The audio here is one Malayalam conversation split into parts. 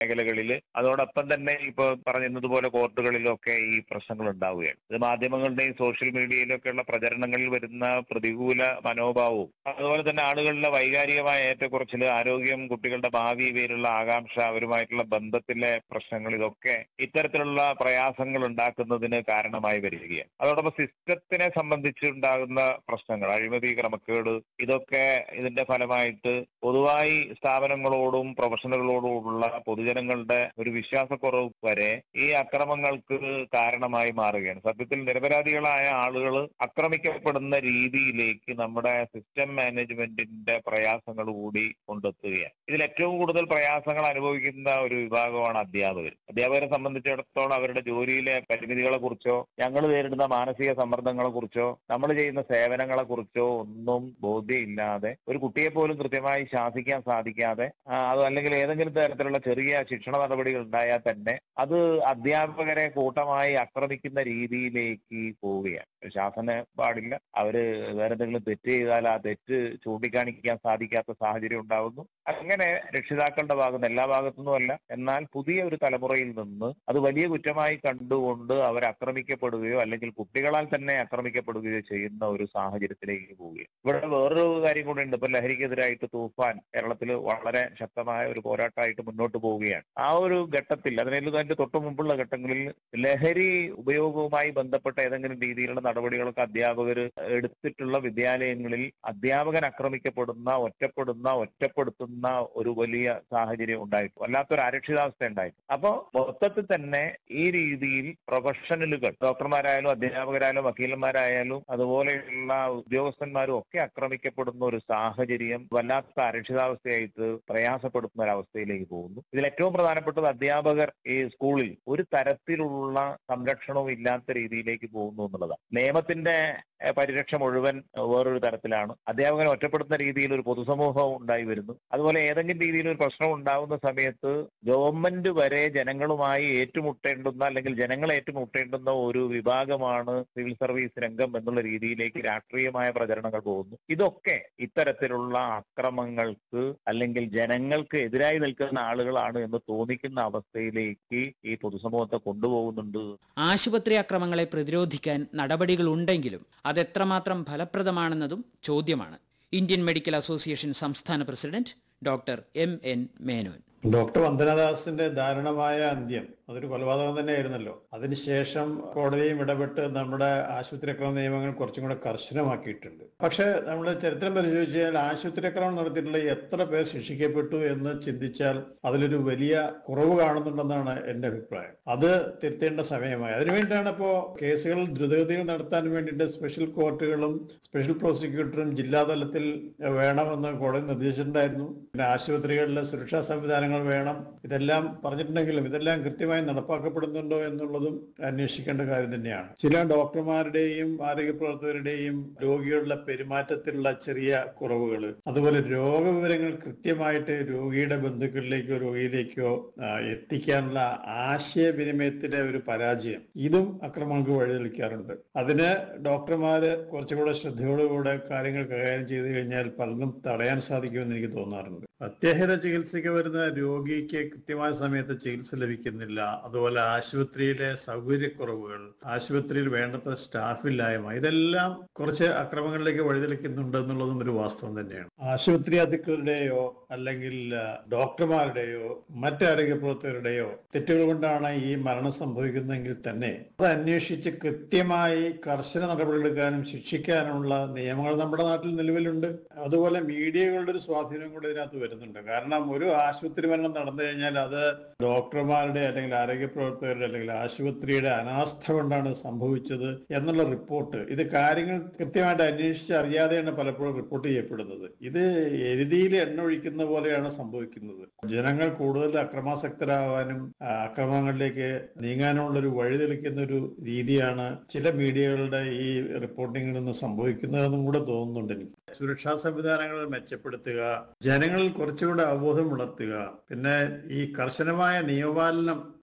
മേഖലകളിൽ അതോടൊപ്പം തന്നെ ഇപ്പൊ പറഞ്ഞതുപോലെ കോർട്ടുകളിലൊക്കെ ഈ പ്രശ്നങ്ങൾ ഉണ്ടാവുകയാണ് ഇത് മാധ്യമങ്ങളുടെയും സോഷ്യൽ മീഡിയയിലൊക്കെയുള്ള പ്രചരണങ്ങളിൽ വരുന്ന പ്രതികൂല മനോഭാവവും അതുപോലെ തന്നെ ആളുകളുടെ വൈകാരികമായ ഏറ്റക്കുറച്ചിൽ ആരോഗ്യം കുട്ടികളുടെ ഭാവി ഇവയിലുള്ള ആകാംക്ഷ അവരുമായിട്ടുള്ള ബന്ധത്തിലെ പ്രശ്നങ്ങൾ ഇതൊക്കെ ഇത്തരത്തിലുള്ള പ്രയാസങ്ങൾ ഉണ്ടാക്കുന്നതിന് കാരണമായി വരികയാണ് അതോടൊപ്പം സിസ്റ്റത്തിനെ സംബന്ധിച്ചുണ്ടാകുന്ന പ്രശ്നങ്ങൾ അഴിമതി ക്രമക്കേട് ഇതൊക്കെ ഇതിന്റെ ഫലമായിട്ട് പൊതുവായി സ്ഥാപനങ്ങളോടും പ്രൊഫഷണലുകളോടുമുള്ള പൊതുജനങ്ങളുടെ ഒരു വിശ്വാസക്കുറവ് വരെ ഈ അക്രമങ്ങൾക്ക് കാരണമായി മാറുകയാണ് സത്യത്തിൽ നിരപരാധികളായ ആളുകൾ ആക്രമിക്കപ്പെടുന്ന രീതിയിലേക്ക് നമ്മുടെ സിസ്റ്റം മാനേജ്മെന്റിന്റെ പ്രയാസങ്ങൾ കൂടി കൊണ്ടെത്തുകയാണ് ഇതിൽ ഏറ്റവും കൂടുതൽ പ്രയാസങ്ങൾ അനുഭവിക്കുന്ന ഒരു വിഭാഗമാണ് അധ്യാപകർ അധ്യാപകരെ സംബന്ധിച്ചിടത്തോളം അവരുടെ ജോലിയിലെ പരിമിതികളെ കുറിച്ചോ ഞങ്ങൾ നേരിടുന്ന മാനസിക സമ്മർദ്ദങ്ങളെ കുറിച്ചോ നമ്മൾ ചെയ്യുന്ന സേവനങ്ങളെ കുറിച്ചോ ഒന്നും ബോധ്യമില്ലാതെ ഒരു കുട്ടിയെ പോലും കൃത്യമായി ശാസിക്കാൻ സാധിക്കാതെ ആ, അത് അല്ലെങ്കിൽ ഏതെങ്കിലും തരത്തിലുള്ള ചെറിയ ശിക്ഷണ നടപടികൾ ഉണ്ടായാൽ തന്നെ അത് അധ്യാപകരെ കൂട്ടമായി ആക്രമിക്കുന്ന രീതിയിലേക്ക് പോവുകയാണ് ശാസന പാടില്ല അവര് വേറെ എന്തെങ്കിലും തെറ്റ് ചെയ്താൽ ആ തെറ്റ് ചൂണ്ടിക്കാണിക്കാൻ സാധിക്കാത്ത സാഹചര്യം ഉണ്ടാകുന്നു അങ്ങനെ രക്ഷിതാക്കളുടെ ഭാഗത്ത് എല്ലാ ഭാഗത്തുനിന്നും അല്ല എന്നാൽ പുതിയ ഒരു തലമുറയിൽ നിന്ന് അത് വലിയ കുറ്റമായി കണ്ടുകൊണ്ട് അവർ ആക്രമിക്കപ്പെടുകയോ അല്ലെങ്കിൽ കുട്ടികളാൽ തന്നെ ആക്രമിക്കപ്പെടുകയോ ചെയ്യുന്ന ഒരു സാഹചര്യത്തിലേക്ക് പോവുകയാണ് ഇവിടെ വേറൊരു കാര്യം കൂടി ഉണ്ട് ഇപ്പൊ ലഹരിക്കെതിരായിട്ട് തൂഫാൻ കേരളത്തിൽ വളരെ ശക്തമായ ഒരു പോരാട്ടമായിട്ട് മുന്നോട്ട് പോവുകയാണ് ആ ഒരു ഘട്ടത്തിൽ അതിനെല്ലാം അതിന്റെ തൊട്ട് മുമ്പുള്ള ഘട്ടങ്ങളിൽ ലഹരി ഉപയോഗവുമായി ബന്ധപ്പെട്ട ഏതെങ്കിലും രീതിയിലുള്ള നടപടികളൊക്കെ അധ്യാപകർ എടുത്തിട്ടുള്ള വിദ്യാലയങ്ങളിൽ അധ്യാപകൻ ആക്രമിക്കപ്പെടുന്ന ഒറ്റപ്പെടുന്ന ഒറ്റപ്പെടുത്തുന്ന ഒരു വലിയ സാഹചര്യം ഉണ്ടായിട്ടു വല്ലാത്തൊരു അരക്ഷിതാവസ്ഥ ഉണ്ടായിട്ടു അപ്പോ മൊത്തത്തിൽ തന്നെ ഈ രീതിയിൽ പ്രൊഫഷണലുകൾ ഡോക്ടർമാരായാലും അധ്യാപകരായാലും വക്കീലന്മാരായാലും അതുപോലെയുള്ള ഉദ്യോഗസ്ഥന്മാരും ഒക്കെ ആക്രമിക്കപ്പെടുന്ന ഒരു സാഹചര്യം വല്ലാത്ത അരക്ഷിതാവസ്ഥയായിട്ട് പ്രയാസപ്പെടുത്തുന്ന ഒരു അവസ്ഥയിലേക്ക് പോകുന്നു ഇതിൽ ഏറ്റവും പ്രധാനപ്പെട്ടത് അധ്യാപകർ ഈ സ്കൂളിൽ ഒരു തരത്തിലുള്ള സംരക്ഷണവും ഇല്ലാത്ത രീതിയിലേക്ക് പോകുന്നു എന്നുള്ളതാണ് നിയമത്തിന്റെ ഏഹ്, പരിരക്ഷ മുഴുവൻ ഏഹ്, വേറൊരു തരത്തിലാണ് അധ്യാപകനെ ഒറ്റപ്പെടുത്തുന്ന രീതിയിൽ ഒരു പൊതുസമൂഹം ഉണ്ടായി വരുന്നു അതുപോലെ ഏതെങ്കിലും രീതിയിൽ ഒരു പ്രശ്നം ഉണ്ടാവുന്ന സമയത്ത് ഗവൺമെന്റ് വരെ ജനങ്ങളുമായി ഏറ്റുമുട്ടേണ്ടുന്ന അല്ലെങ്കിൽ ജനങ്ങൾ ഏറ്റുമുട്ടേണ്ടുന്ന ഒരു വിഭാഗമാണ് സിവിൽ സർവീസ് രംഗം എന്നുള്ള രീതിയിലേക്ക് രാഷ്ട്രീയമായ പ്രചരണങ്ങൾ പോകുന്നു ഇതൊക്കെ ഇത്തരത്തിലുള്ള അക്രമങ്ങൾക്ക് അല്ലെങ്കിൽ ജനങ്ങൾക്ക് എതിരായി നിൽക്കുന്ന ആളുകളാണ് എന്ന് തോന്നിക്കുന്ന അവസ്ഥയിലേക്ക് ഈ പൊതുസമൂഹത്തെ കൊണ്ടുപോകുന്നുണ്ട് ആശുപത്രി അക്രമങ്ങളെ പ്രതിരോധിക്കാൻ നടപടികളുണ്ടെങ്കിലും അതെത്രമാത്രം ഫലപ്രദമാണെന്നതും ചോദ്യമാണ് ഇന്ത്യൻ മെഡിക്കൽ അസോസിയേഷൻ സംസ്ഥാന president doctor M N Menon doctor വന്ദനദാസിന്റെ ദാരുണമായ അന്ത്യം അതൊരു കൊലപാതകം തന്നെയായിരുന്നല്ലോ അതിനുശേഷം കോടതിയും ഇടപെട്ട് നമ്മുടെ ആശുപത്രി അക്രമ നിയമങ്ങൾ കുറച്ചും കൂടെ കർശനമാക്കിയിട്ടുണ്ട് പക്ഷെ നമ്മൾ ചരിത്രം പരിശോധിച്ചാൽ ആശുപത്രി അക്രമം നടത്തിയിട്ടുള്ള എത്ര പേർ ശിക്ഷിക്കപ്പെട്ടു എന്ന് ചിന്തിച്ചാൽ അതിലൊരു വലിയ കുറവ് കാണുന്നുണ്ടെന്നാണ് എന്റെ അഭിപ്രായം അത് തിരുത്തേണ്ട സമയമായി അതിനുവേണ്ടിയാണ് ഇപ്പോ കേസുകൾ ദ്രുതഗതിയിൽ നടത്താൻ വേണ്ടിയിട്ട് സ്പെഷ്യൽ കോർട്ടുകളും സ്പെഷ്യൽ പ്രോസിക്യൂട്ടറും ജില്ലാതലത്തിൽ വേണമെന്ന് കോടതി നിർദ്ദേശിച്ചിട്ടുണ്ടായിരുന്നു പിന്നെ ആശുപത്രികളിലെ സുരക്ഷാ സംവിധാനങ്ങൾ വേണം ഇതെല്ലാം പറഞ്ഞിട്ടുണ്ടെങ്കിലും ഇതെല്ലാം കൃത്യമായി നടപ്പാക്കപ്പെടുന്നുണ്ടോ എന്നുള്ളതും അന്വേഷിക്കേണ്ട കാര്യം തന്നെയാണ് ചില ഡോക്ടർമാരുടെയും ആരോഗ്യ പ്രവർത്തകരുടെയും രോഗികളുടെ പെരുമാറ്റത്തിലുള്ള ചെറിയ കുറവുകൾ അതുപോലെ രോഗവിവരങ്ങൾ കൃത്യമായിട്ട് രോഗിയുടെ ബന്ധുക്കളിലേക്കോ രോഗിയിലേക്കോ ആ, എത്തിക്കാനുള്ള ആശയവിനിമയത്തിലെ ഒരു പരാജയം ഇതും അക്രമങ്ങൾക്ക് വഴിതെളിക്കാറുണ്ട് അതിന് ഡോക്ടർമാര് കുറച്ചുകൂടെ ശ്രദ്ധയോടുകൂടെ കാര്യങ്ങൾ കൈകാര്യം ചെയ്തു കഴിഞ്ഞാൽ പലതും തടയാൻ സാധിക്കുമെന്ന് എനിക്ക് തോന്നാറുണ്ട് അത്യാഹിത ചികിത്സയ്ക്ക് വരുന്ന രോഗിക്ക് കൃത്യമായ സമയത്ത് ചികിത്സ ലഭിക്കുന്നില്ല അതുപോലെ ആശുപത്രിയിലെ സൗകര്യക്കുറവുകൾ ആശുപത്രിയിൽ വേണ്ടത്ര സ്റ്റാഫില്ലായ്മ ഇതെല്ലാം കുറച്ച് അക്രമങ്ങളിലേക്ക് വഴിതെളിക്കുന്നുണ്ട് എന്നുള്ളതും ഒരു വാസ്തവം തന്നെയാണ് ആശുപത്രി അധികൃതരുടെയോ അല്ലെങ്കിൽ ആ, ഡോക്ടർമാരുടെയോ മറ്റ് ആരോഗ്യ പ്രവർത്തകരുടെയോ തെറ്റുകൾ കൊണ്ടാണ് ഈ മരണം സംഭവിക്കുന്നതെങ്കിൽ തന്നെ അത് അന്വേഷിച്ച് കൃത്യമായി കർശന നടപടികളെടുക്കാനും ശിക്ഷിക്കാനുമുള്ള നിയമങ്ങൾ നമ്മുടെ നാട്ടിൽ നിലവിലുണ്ട് അതുപോലെ മീഡിയകളുടെ ഒരു സ്വാധീനം കൂടെ ഇതിനകത്ത് വരുന്നുണ്ട് കാരണം ഒരു ആശുപത്രി മരണം നടന്നു കഴിഞ്ഞാൽ അത് ഡോക്ടർമാരുടെ അല്ലെങ്കിൽ ആരോഗ്യ പ്രവർത്തകരുടെ അല്ലെങ്കിൽ ആശുപത്രിയുടെ അനാസ്ഥ കൊണ്ടാണ് സംഭവിച്ചത് എന്നുള്ള റിപ്പോർട്ട് ഇത് കാര്യങ്ങൾ കൃത്യമായിട്ട് അന്വേഷിച്ച് അറിയാതെയാണ് പലപ്പോഴും റിപ്പോർട്ട് ചെയ്യപ്പെടുന്നത് ഇത് എരുതിയിൽ എണ്ണ ഒഴിക്കുന്ന പോലെയാണ് സംഭവിക്കുന്നത് ജനങ്ങൾ കൂടുതൽ അക്രമാസക്തരാകാനും ആ, അക്രമങ്ങളിലേക്ക് നീങ്ങാനുള്ള ഒരു വഴിതെളിക്കുന്ന ഒരു രീതിയാണ് ചില മീഡിയകളുടെ ഈ റിപ്പോർട്ടിങ്ങിൽ നിന്ന് സംഭവിക്കുന്നതെന്നും കൂടെ തോന്നുന്നുണ്ട് എനിക്ക് സുരക്ഷാ സംവിധാനങ്ങൾ മെച്ചപ്പെടുത്തുക ജനങ്ങളിൽ കുറച്ചുകൂടെ അവബോധം വളർത്തുക പിന്നെ ഈ കർശനമായ നിയമപാലനം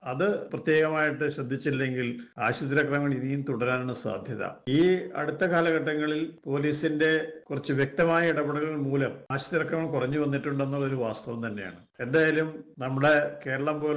അത് പ്രത്യേകമായിട്ട് ശ്രദ്ധിച്ചില്ലെങ്കിൽ ആശുപത്രി അക്രമങ്ങൾ ഇനിയും തുടരാനാണ് സാധ്യത ഈ അടുത്ത കാലഘട്ടങ്ങളിൽ പോലീസിന്റെ കുറച്ച് വ്യക്തമായ ഇടപെടലുകൾ മൂലം ആശുപത്രി അക്രമങ്ങൾ കുറഞ്ഞു വന്നിട്ടുണ്ടെന്നുള്ളൊരു വാസ്തവം തന്നെയാണ് എന്തായാലും നമ്മുടെ കേരളം പോലെ